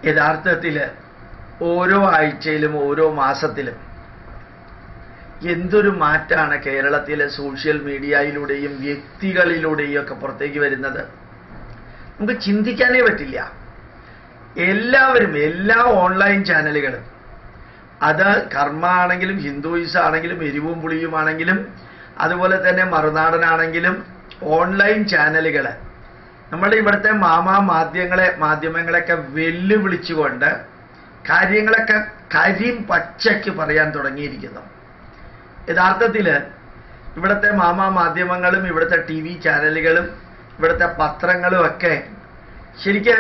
യഥാർത്ഥത്തിൽ ഓരോ ആഴ്ചയിലും ഓരോ മാസത്തിലും എന്തൊരു മാറ്റാണ് കേരളത്തിലെ സോഷ്യൽ മീഡിയയിലൂടെയും വ്യക്തികളിലൂടെയും ഒക്കെ പുറത്തേക്ക് വരുന്നത് നമുക്ക് ചിന്തിക്കാനേ പറ്റില്ല എല്ലാവരും എല്ലാ ഓൺലൈൻ ചാനലുകളും അത് കർമ്മ ആണെങ്കിലും ഹിന്ദുയിസം ആണെങ്കിലും എരിവും പുളിയുമാണെങ്കിലും അതുപോലെ തന്നെ മറുനാടനാണെങ്കിലും ഓൺലൈൻ ചാനലുകൾ നമ്മുടെ ഇവിടുത്തെ മാമാ മാധ്യമങ്ങളെ മാധ്യമങ്ങളെയൊക്കെ വെല്ലുവിളിച്ചുകൊണ്ട് കാര്യങ്ങളൊക്കെ കരിയും പച്ചയ്ക്ക് പറയാൻ തുടങ്ങിയിരിക്കുന്നു യഥാർത്ഥത്തിൽ ഇവിടുത്തെ മാമാ മാധ്യമങ്ങളും ഇവിടുത്തെ ടി വി ചാനലുകളും ഇവിടുത്തെ പത്രങ്ങളും ഒക്കെ ശരിക്ക്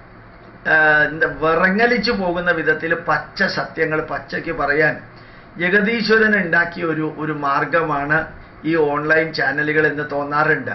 ആ, എന്താ വിറങ്ങലിച്ചു പോകുന്ന വിധത്തിൽ പച്ച സത്യങ്ങൾ പച്ചയ്ക്ക് പറയാൻ ജഗദീശ്വരൻ ഉണ്ടാക്കിയ ഒരു ഒരു മാർഗമാണ് ഈ ഓൺലൈൻ ചാനലുകൾ എന്ന് തോന്നാറുണ്ട്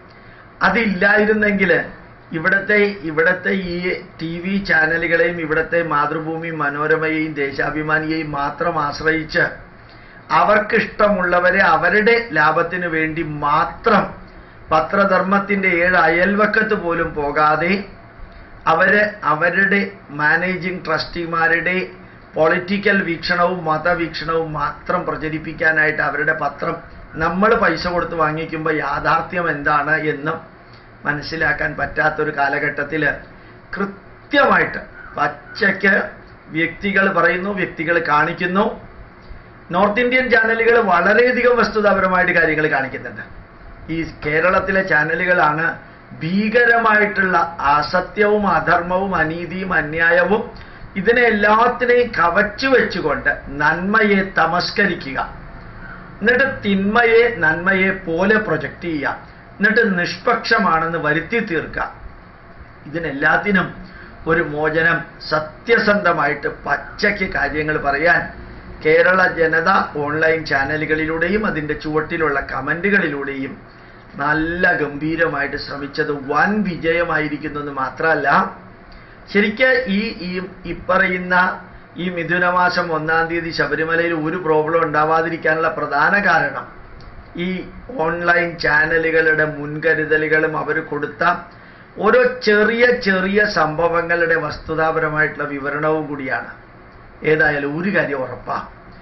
അതില്ലായിരുന്നെങ്കിൽ ഇവിടത്തെ ഇവിടത്തെ ഈ ടി വി ചാനലുകളെയും ഇവിടത്തെ മാതൃഭൂമി മനോരമയെയും ദേശാഭിമാനിയെയും മാത്രം ആശ്രയിച്ച് അവർക്കിഷ്ടമുള്ളവരെ അവരുടെ ലാഭത്തിന് വേണ്ടി മാത്രം പത്രധർമ്മത്തിന്റെ ഏഴ് അയൽവക്കത്ത് പോലും പോകാതെ അവര് അവരുടെ മാനേജിംഗ് ട്രസ്റ്റിമാരുടെ പൊളിറ്റിക്കൽ വീക്ഷണവും മതവീക്ഷണവും മാത്രം പ്രചരിപ്പിക്കാനായിട്ട് അവരുടെ പത്രം നമ്മൾ പൈസ കൊടുത്ത് വാങ്ങിക്കുമ്പോൾ യാഥാർത്ഥ്യം എന്താണ് എന്ന് മനസ്സിലാക്കാൻ പറ്റാത്തൊരു കാലഘട്ടത്തിൽ കൃത്യമായിട്ട് പച്ചയ്ക്ക് വ്യക്തികൾ പറയുന്നു വ്യക്തികൾ കാണിക്കുന്നു നോർത്ത് ഇന്ത്യൻ ചാനലുകൾ വളരെയധികം വസ്തുതാപരമായിട്ട് കാര്യങ്ങൾ കാണിക്കുന്നുണ്ട് ഈ കേരളത്തിലെ ചാനലുകളാണ് ഭീകരമായിട്ടുള്ള അസത്യവും അധർമ്മവും അനീതിയും അന്യായവും ഇതിനെ എല്ലാത്തിനെയും കവച്ചു വെച്ചുകൊണ്ട് നന്മയെ തമസ്കരിക്കുക എന്നിട്ട് തിന്മയെ നന്മയെ പോലെ പ്രൊജക്റ്റ് ചെയ്യുക എന്നിട്ട് നിഷ്പക്ഷമാണെന്ന് വരുത്തി തീർക്കുക ഇതിനെല്ലാത്തിനും ഒരു മോചനം സത്യസന്ധമായിട്ട് പച്ചയ്ക്ക് കാര്യങ്ങൾ പറയാൻ കേരള ജനത ഓൺലൈൻ ചാനലുകളിലൂടെയും അതിൻ്റെ ചുവട്ടിലുള്ള കമൻറ്റുകളിലൂടെയും നല്ല ഗംഭീരമായിട്ട് ശ്രമിച്ചത് വൻ വിജയമായിരിക്കുന്നു എന്ന് മാത്രമല്ല ശരിക്ക് ഈ ഈ ഇപ്പറയുന്ന ഈ മിഥുനമാസം ഒന്നാം തീയതി ശബരിമലയിൽ ഒരു പ്രോബ്ലം ഉണ്ടാവാതിരിക്കാനുള്ള പ്രധാന കാരണം ഈ ഓൺലൈൻ ചാനലുകളുടെ മുൻകരുതലുകളും അവർ കൊടുത്ത ഓരോ ചെറിയ ചെറിയ സംഭവങ്ങളുടെ വസ്തുതാപരമായിട്ടുള്ള വിവരണവും കൂടിയാണ് ഏതായാലും ഒരു കാര്യം ഉറപ്പാ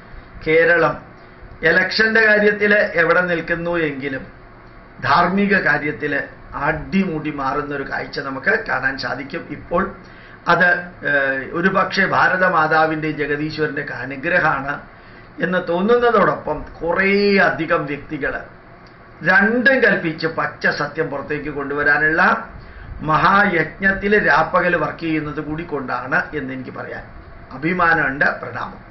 കേരളം എലക്ഷന്റെ കാര്യത്തിൽ എവിടെ നിൽക്കുന്നു എങ്കിലും ധാർമ്മിക കാര്യത്തിൽ അടിമുടി മാറുന്ന ഒരു കാഴ്ച നമുക്ക് കാണാൻ സാധിക്കും ഇപ്പോൾ അത് ഏഹ്, ഒരുപക്ഷെ ഭാരതമാതാവിൻ്റെ ജഗദീശ്വരൻ്റെ ഒക്കെ അനുഗ്രഹമാണ് എന്ന് തോന്നുന്നതോടൊപ്പം കുറേ അധികം വ്യക്തികൾ രണ്ടും കൽപ്പിച്ച് പച്ച സത്യം പുറത്തേക്ക് കൊണ്ടുവരാനുള്ള മഹായജ്ഞത്തിൽ രാപ്പകൽ വർക്ക് ചെയ്യുന്നത് കൂടി കൊണ്ടാണ് എന്ന് എനിക്ക് പറയാൻ അഭിമാനമുണ്ട് പ്രണാമം